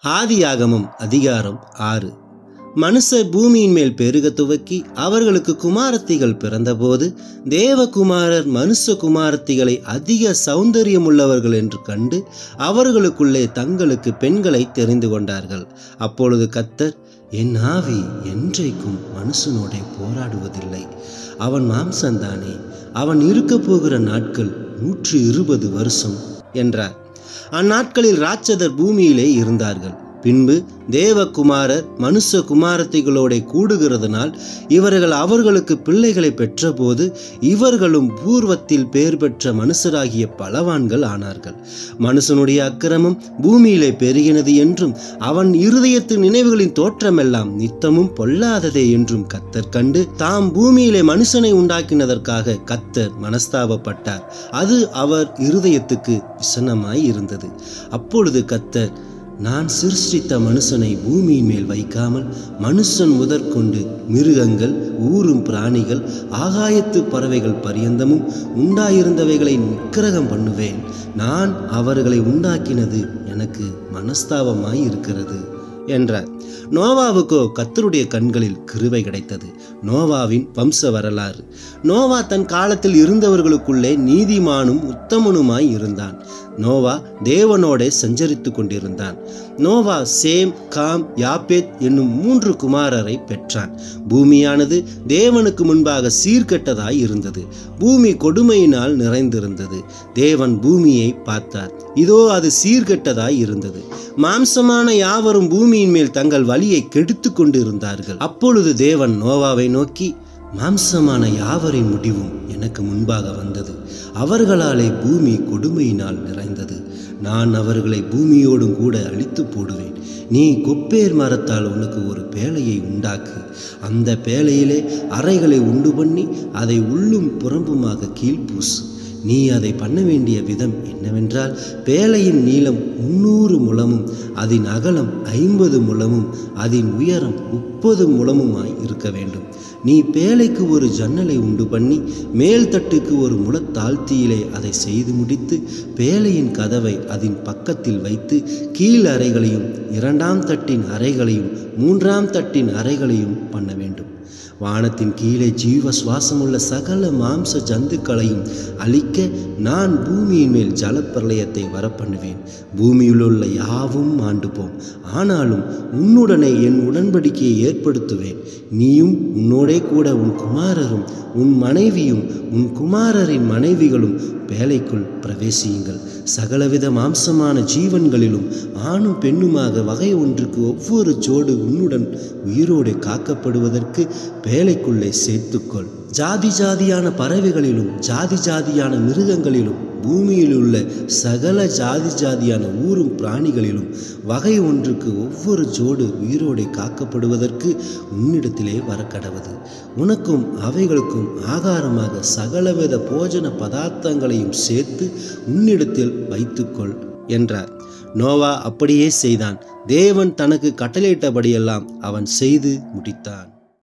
ஆதியாகமம் அதிகாரம் ஆறு மனுஷர் பூமியின் மேல் பெருக துவக்கி அவர்களுக்கு குமாரத்திகள் பிறந்தபோது தேவகுமாரர் மனுஷ குமாரத்திகளை அதிக சௌந்தரியமுள்ளவர்கள் என்று கண்டு அவர்களுக்குள்ளே தங்களுக்கு பெண்களை தெரிந்து கொண்டார்கள் அப்பொழுது கத்தர் என் ஆவி என்றைக்கும் மனுஷனோட போராடுவதில்லை அவன் மாம்சந்தானே அவன் இருக்கப் போகிற நாட்கள் நூற்று இருபது வருஷம் என்றார் அந்நாட்களில் ராட்சதர் பூமியிலே இருந்தார்கள் பின்பு தேவகுமாரர் மனுஷ குமாரத்திகளோட கூடுகிறதுனால் இவர்கள் அவர்களுக்கு பிள்ளைகளை பெற்றபோது இவர்களும் பூர்வத்தில் பெயர் பெற்ற மனுஷராகிய பலவான்கள் ஆனார்கள் மனுஷனுடைய அக்கிரமம் பூமியிலே பெருகினது என்றும் அவன் இருதயத்து நினைவுகளின் தோற்றமெல்லாம் நித்தமும் பொல்லாததே என்றும் கத்தர் கண்டு தாம் பூமியிலே மனுஷனை உண்டாக்கினதற்காக கத்தர் மனஸ்தாபப்பட்டார் அது அவர் இருதயத்துக்கு விசனமாய் இருந்தது அப்பொழுது கத்தர் நான் சிருஷ்டித்த மனுஷனை பூமியின் மேல் வைக்காமல் மனுஷன் முதற்கொண்டு மிருகங்கள் ஊரும் பிராணிகள் ஆகாயத்து பறவைகள் பரியந்தமும் உண்டாயிருந்தவைகளை நிக்கிரகம் பண்ணுவேன் நான் அவர்களை உண்டாக்கினது எனக்கு மனஸ்தாபமாய் இருக்கிறது என்றார் நோவாவுக்கோ கத்தருடைய கண்களில் கிருவை கிடைத்தது நோவாவின் வம்ச வரலாறு நோவா தன் காலத்தில் இருந்தவர்களுக்குள்ளே நீதிமானும் உத்தமனுமாய் இருந்தான் நோவா தேவனோடே சஞ்சரித்து கொண்டிருந்தான் நோவா சேம் காம் யாப்பேத் என்னும் மூன்று குமாரரை பெற்றான் பூமியானது தேவனுக்கு முன்பாக சீர்கெட்டதாய் இருந்தது பூமி கொடுமையினால் நிறைந்திருந்தது தேவன் பூமியை பார்த்தார் இதோ அது சீர்கெட்டதாய் இருந்தது மாம்சமான யாவரும் பூமியின் மேல் தங்கள் வழியை கெடுத்து கொண்டிருந்தார்கள் அப்பொழுது தேவன் நோவாவை நோக்கி மாம்சமான யாவரின் முடிவும் எனக்கு முன்பாக வந்தது அவர்களாலே பூமி கொடுமையினால் நிறைந்தது நான் அவர்களை பூமியோடும் கூட அழித்து போடுவேன் நீ கொப்பேர் மரத்தால் உனக்கு ஒரு பேழையை உண்டாக்கு அந்த பேழையிலே அறைகளை உண்டு பண்ணி அதை உள்ளும் புறம்புமாக கீழ்பூசு நீ அதை பண்ண வேண்டிய விதம் என்னவென்றால் பேழையின் நீளம் முன்னூறு முழமும் அதன் அகலம் ஐம்பது முழமும் அதன் உயரம் முப்பது முழமுமாய் இருக்க வேண்டும் நீ பேழைக்கு ஒரு ஜன்னலை உண்டு பண்ணி மேல் தட்டுக்கு ஒரு முளத்தாழ்த்தியிலே அதை செய்து முடித்து பேழையின் கதவை அதன் பக்கத்தில் வைத்து கீழ் அறைகளையும் இரண்டாம் தட்டின் அறைகளையும் மூன்றாம் தட்டின் அறைகளையும் பண்ண வேண்டும் வானத்தின் கீழே ஜீவ சுவாசமுள்ள சகல மாம்ச ஜந்துக்களையும் அழிக்க நான் பூமியின் மேல் ஜலப்பிரளயத்தை வரப்பண்ணுவேன் பூமியிலுள்ள யாவும் ஆண்டு போம் ஆனாலும் உன்னுடனே என் உடன்படிக்கையை ஏற்படுத்துவேன் நீயும் உன்னோடே கூட உன் குமாரரும் உன் மனைவியும் உன் குமாரரின் மனைவிகளும் வேலைக்குள் பிரவேசியுங்கள் சகலவித மாம்சமான ஜீவன்களிலும் ஆணும் பெண்ணுமாக வகை ஒன்றுக்கு ஒவ்வொரு ஜோடு உன்னுடன் உயிரோடு காக்கப்படுவதற்கு வேலைக்குள்ளே சேர்த்துக்கொள் ஜாதி ஜாதியான பறவைகளிலும் ஜாதி ஜாதியான மிருகங்களிலும் பூமியில் உள்ள சகல ஜாதி ஜாதியான ஊரும் பிராணிகளிலும் வகை ஒன்றுக்கு ஒவ்வொரு ஜோடு உயிரோடை காக்கப்படுவதற்கு உன்னிடத்திலே வரக்கடவது உனக்கும் அவைகளுக்கும் ஆகாரமாக சகலவித போஜன பதார்த்தங்களையும் சேர்த்து உன்னிடத்தில் வைத்துக்கொள் என்றார் நோவா அப்படியே செய்தான் தேவன் தனக்கு கட்டளையிட்டபடியெல்லாம் அவன் செய்து முடித்தான்